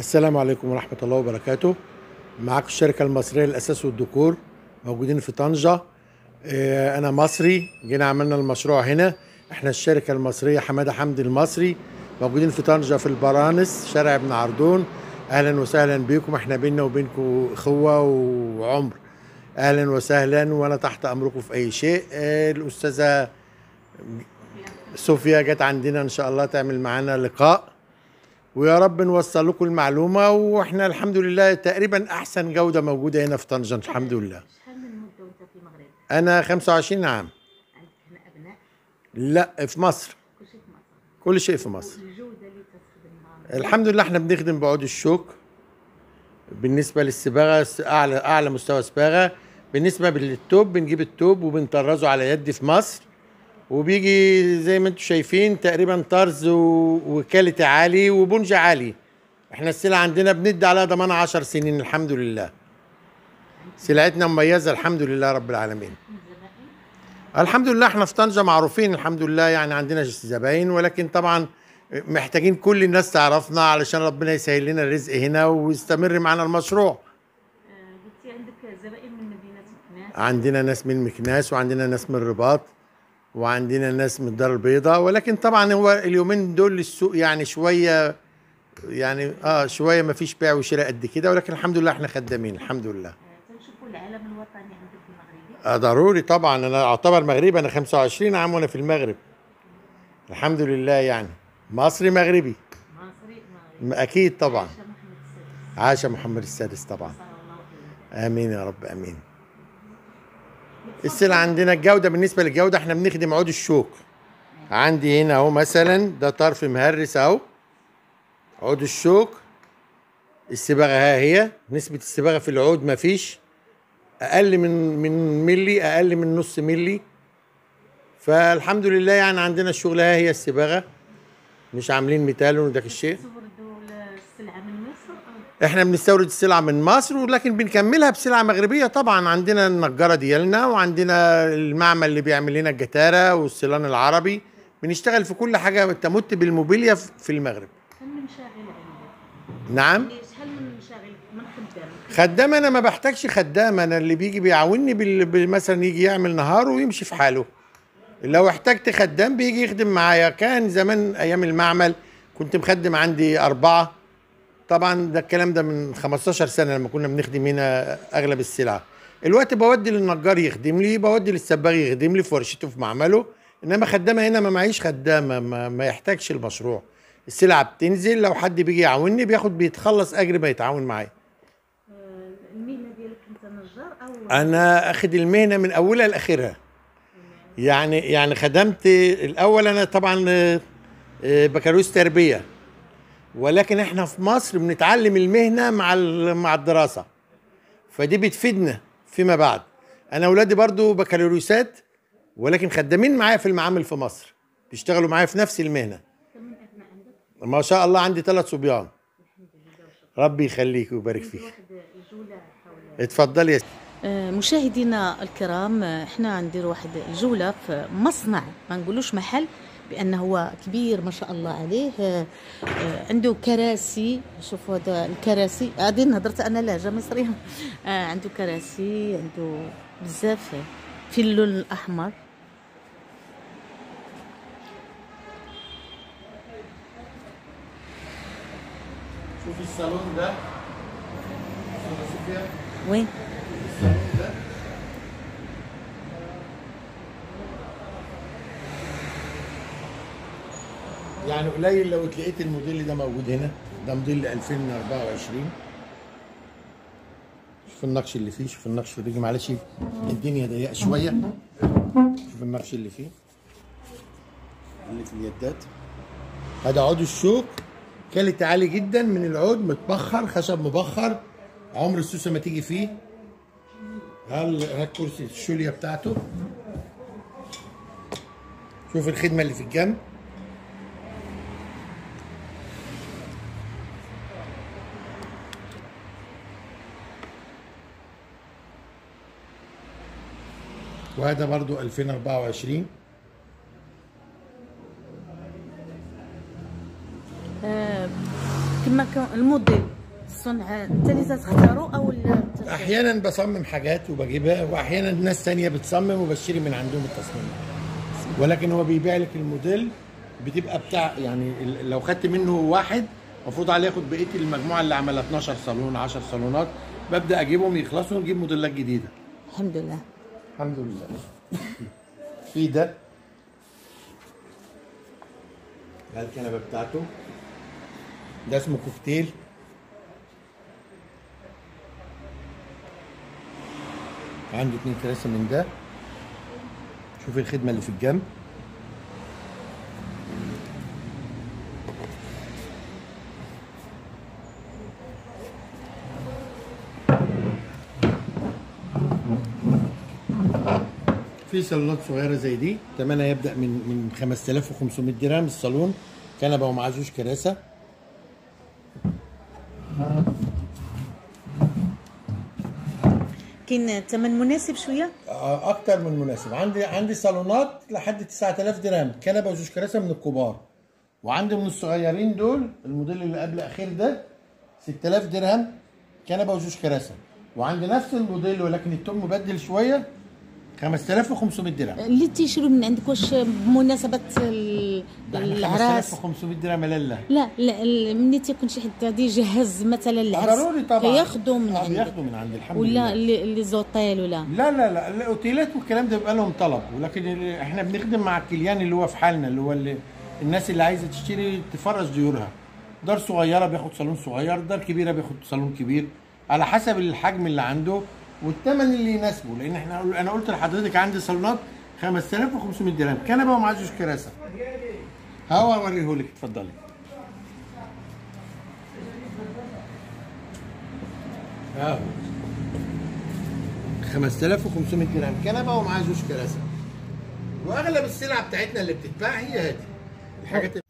السلام عليكم ورحمة الله وبركاته معاكم الشركة المصرية للأساس والديكور موجودين في طنجة آه، أنا مصري جينا عملنا المشروع هنا احنا الشركة المصرية حمادة حمدي المصري موجودين في طنجة في البرانس شارع ابن عردون أهلا وسهلا بيكم احنا بينا وبينكم أخوة وعمر أهلا وسهلا وأنا تحت أمركم في أي شيء آه، الأستاذة صوفيا جت عندنا إن شاء الله تعمل معانا لقاء ويا رب نوصل لكم المعلومه واحنا الحمد لله تقريبا احسن جوده موجوده هنا في طنجه الحمد لله شحال من مده وانت في المغرب؟ انا 25 عام عندك هنا ابناء لا في مصر كل شيء في مصر كل شيء في مصر والجوده اللي تستخدمها الحمد لله احنا بنخدم بعود الشوك بالنسبه للصباغه اعلى اعلى مستوى صباغه بالنسبه للتوب بنجيب التوب وبنطرزه على يدي في مصر وبيجي زي ما انتم شايفين تقريبا طرز و- وكاليتي عالي وبنج عالي احنا السلعه عندنا بندي عليها ضمان 10 سنين الحمد لله سلعتنا مميزه الحمد لله رب العالمين من الزبائن الحمد لله احنا في طنجة معروفين الحمد لله يعني عندنا زباين ولكن طبعا محتاجين كل الناس تعرفنا علشان ربنا يسهل لنا الرزق هنا ويستمر معنا المشروع آه، قلتي عندك زبائن من مدينه مكناس عندنا ناس من مكناس وعندنا ناس من الرباط وعندنا ناس من الدار البيضاء ولكن طبعا هو اليومين دول السوق يعني شويه يعني اه شويه ما فيش بيع وشراء قد كده ولكن الحمد لله احنا خدامين الحمد لله آه، تنشوفوا العلم الوطني عندك المغربي آه ضروري طبعا انا اعتبر مغربي انا 25 عام وانا في المغرب الحمد لله يعني مصري مغربي مصري مغربي اكيد طبعا عائشة محمد السادس عاش محمد السادس طبعا صلى الله عليه امين يا رب امين السلعة عندنا الجودة بالنسبة للجودة احنا بنخدم عود الشوك عندي هنا اهو مثلا ده طرف مهرس اهو عود الشوك الصباغة ها هي نسبة الصباغة في العود مفيش اقل من من ملي اقل من نص ملي فالحمد لله يعني عندنا الشغل ها هي الصباغة مش عاملين ميتال وذاك الشيء تستوردوا السلعه من مصر أو احنا بنستورد السلعه من مصر ولكن بنكملها بسلعه مغربيه طبعا عندنا النجاره ديالنا وعندنا المعمل اللي بيعمل لنا الجتاره والصلان العربي بنشتغل في كل حاجه تمت بالموبيليا في في المغرب شحال من شاغل عندك؟ نعم يعني شحال من شاغل من خدام؟ خدام انا ما بحتاجش خدام انا اللي بيجي بيعاونني بال... بال- مثلا يجي يعمل نهار ويمشي في حاله لو احتجت خدام بيجي يخدم معايا كان زمان ايام المعمل كنت مخدم عندي اربعه طبعا ده الكلام ده من 15 سنه لما كنا بنخدم هنا اغلب السلع الوقت بودي للنجار يخدم لي بودي للسباغ يخدم لي في ورشته في معمله انما خدامه هنا ما معيش خدامه ما, ما يحتاجش المشروع السلعه بتنزل لو حد بيجي يعاوني بياخد بيتخلص اجر ما يتعاون معايا آه، المهنه ديالك انت نجار او انا اخد المهنه من اولها لاخرها يعني يعني خدمت الاول انا طبعا آه، آه، بكالوريوس تربيه ولكن احنا في مصر بنتعلم المهنه مع ال- مع الدراسه فدي بتفيدنا فيما بعد انا اولادي برضو بكالوريوسات ولكن خدامين معايا في المعامل في مصر بيشتغلوا معايا في نفس المهنه كم من ابناء عندك؟ ما شاء الله عندي ثلاث صبيان الحمد لله وشكرا ربي يخليك ويبارك في فيك واحد الجوله حول اتفضلي يا ست. آه، مشاهدينا الكرام آه، احنا ندير واحد الجوله في مصنع ما نقولوش محل بانه هو كبير ما شاء الله عليه آه، آه، عنده كراسي شوفوا هذا الكراسي غادي هضرت انا لهجه مصريه آه، عنده كراسي عنده بزاف في اللون الاحمر شوفي الصالون ده صوفيا وين الصالون ده يعني قليل لو تلاقيت الموديل ده موجود هنا ده موديل 2024 شوف النقش اللي فيه شوف النقش اللي فيه معلش الدنيا ضيقه شويه شوف النقش اللي فيه اللي في اليدات هذا عود الشوك كاليتي عالي جدا من العود متبخر خشب مبخر عمر السوسه ما تيجي فيه هل هات كرسي الشوليه بتاعته شوف الخدمه اللي في الجنب وهذا برضو 2024 آه، كما كان الموديل الصنع انت اللي تختاره او ال- احيانا بصمم حاجات وبجيبها واحيانا ناس تانية بتصمم وبشتري من عندهم التصميم ولكن هو بيبيع لك الموديل بتبقى بتاع يعني ال- لو خدت منه واحد المفروض عليه ياخد بقيه المجموعه اللي عملها 12 صالون 10 صالونات ببدا اجيبهم يخلصوا ونجيب موديلات جديده الحمد لله الحمد لله في ده ده الكنبه بتاعته ده اسمه كوكتيل عنده اتنين كراسي من ده شوف الخدمه اللي في الجنب في صالونات صغيره زي دي ثمنها يبدا من من 5500 درهم الصالون كنبه ومعزوش كراسه كاين ثمن مناسب شويه آه، اكتر من مناسب عندي عندي صالونات لحد 9000 درهم كنبه وزوج كراسه من الكبار وعندي من الصغيرين دول الموديل اللي قبل اخير ده 6000 درهم كنبه وزوج كراسه وعندي نفس الموديل ولكن التوم مبدل شويه 5500 درهم اللي تيشروا من عندك واش بمناسبه ال- ده احنا العراس 5500 درهم لا لا لا لا ال- ملي تيكون شي حد غادي يجهز مثلا العرس ضروري طبعا كياخذوا من آه، عندك بياخدوا من عندي الحمد ولا لله اللي اللي زوطيل ولا لا لا لا الاوتيلات والكلام ده بيبقى لهم طلب ولكن ال- احنا بنخدم مع الكليان اللي هو في حالنا اللي هو اللي الناس اللي عايزه تشتري تفرش ديورها دار صغيره بياخد صالون صغير دار كبيره بياخد صالون كبير على حسب الحجم اللي عنده والثمن اللي يناسبه لان احنا انا قلت لحضرتك عندي صالونات 5500 درهم كنبه ومعزوش كراسه هوا اوريهولك اتفضلي اهو 5500 درهم كنبه ومعاه زوج كراسه واغلب السلع بتاعتنا اللي بتتباع هي هذه الحاجات